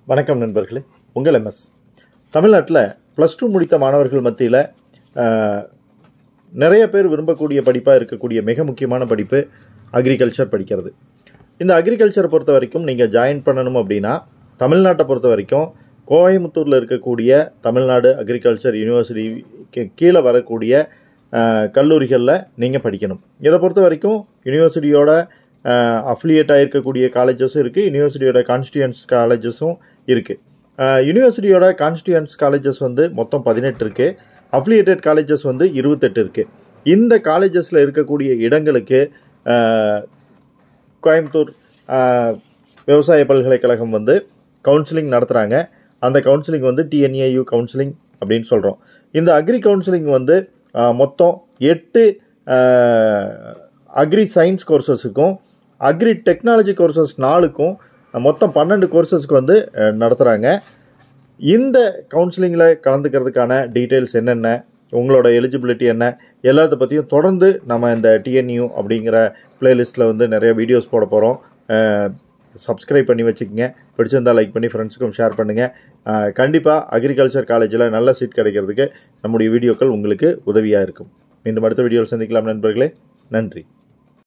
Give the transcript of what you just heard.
வணக்கம் நண்பர்களே உங்கள் எம்எஸ் தமிழ்நாட்டில் ப்ளஸ் டூ முடித்த மாணவர்கள் மத்தியில் நிறைய பேர் விரும்பக்கூடிய படிப்பாக இருக்கக்கூடிய மிக முக்கியமான படிப்பு அக்ரிகல்ச்சர் படிக்கிறது இந்த அக்ரிகல்ச்சர் பொறுத்த வரைக்கும் நீங்கள் ஜாயின் பண்ணணும் அப்படின்னா தமிழ்நாட்டை பொறுத்த வரைக்கும் கோயம்புத்தூரில் இருக்கக்கூடிய தமிழ்நாடு அக்ரிகல்ச்சர் யூனிவர்சிட்டி கீழே வரக்கூடிய கல்லூரிகளில் நீங்கள் படிக்கணும் இதை பொறுத்த வரைக்கும் யூனிவர்சிட்டியோட அஃபிலியேட் ஆகிருக்கக்கூடிய காலேஜஸும் இருக்குது யூனிவர்சிட்டியோட கான்ஸ்டியூன்ஸ் காலேஜஸும் இருக்குது யூனிவர்சிட்டியோட கான்ஸ்டியூன்ஸ் காலேஜஸ் வந்து மொத்தம் பதினெட்டு இருக்குது அஃபிலியேட்டட் காலேஜஸ் வந்து இருபத்தெட்டு இருக்குது இந்த காலேஜஸில் இருக்கக்கூடிய இடங்களுக்கு அஹ், கோயம்புத்தூர் அஹ், விவசாய பல்கலைக்கழகம் வந்து கவுன்சிலிங் நடத்துகிறாங்க அந்த கவுன்சிலிங் வந்து டிஎன்ஏயு கவுன்சிலிங் அப்படின்னு சொல்கிறோம் இந்த அக்ரி கவுன்சிலிங் வந்து அஹ், மொத்தம் எட்டு அக்ரி சயின்ஸ் கோர்சஸுக்கும் அக்ரி டெக்னாலஜி கோர்சஸ் நாலுக்கும் மொத்தம் பன்னெண்டு கோர்சஸ்க்கு வந்து நடத்துகிறாங்க இந்த கவுன்சிலிங்கில் கலந்துக்கிறதுக்கான டீட்டெயில்ஸ் என்னென்ன உங்களோட எலிஜிபிலிட்டி என்ன எல்லாத்த பற்றியும் தொடர்ந்து நம்ம இந்த டிஎன்யூ அப்படிங்கிற பிளேலிஸ்ட்டில் வந்து நிறைய வீடியோஸ் போட போகிறோம் சப்ஸ்கிரைப் பண்ணி வச்சுக்கோங்க பிடிச்சிருந்தா லைக் பண்ணி ஃப்ரெண்ட்ஸுக்கும் ஷேர் பண்ணுங்கள் கண்டிப்பாக அக்ரிகல்ச்சர் காலேஜில் நல்ல சீட் கிடைக்கிறதுக்கு நம்முடைய வீடியோக்கள் உங்களுக்கு உதவியாக இருக்கும் மீண்டும் அடுத்த வீடியோவில் சந்திக்கலாம் நண்பர்களே நன்றி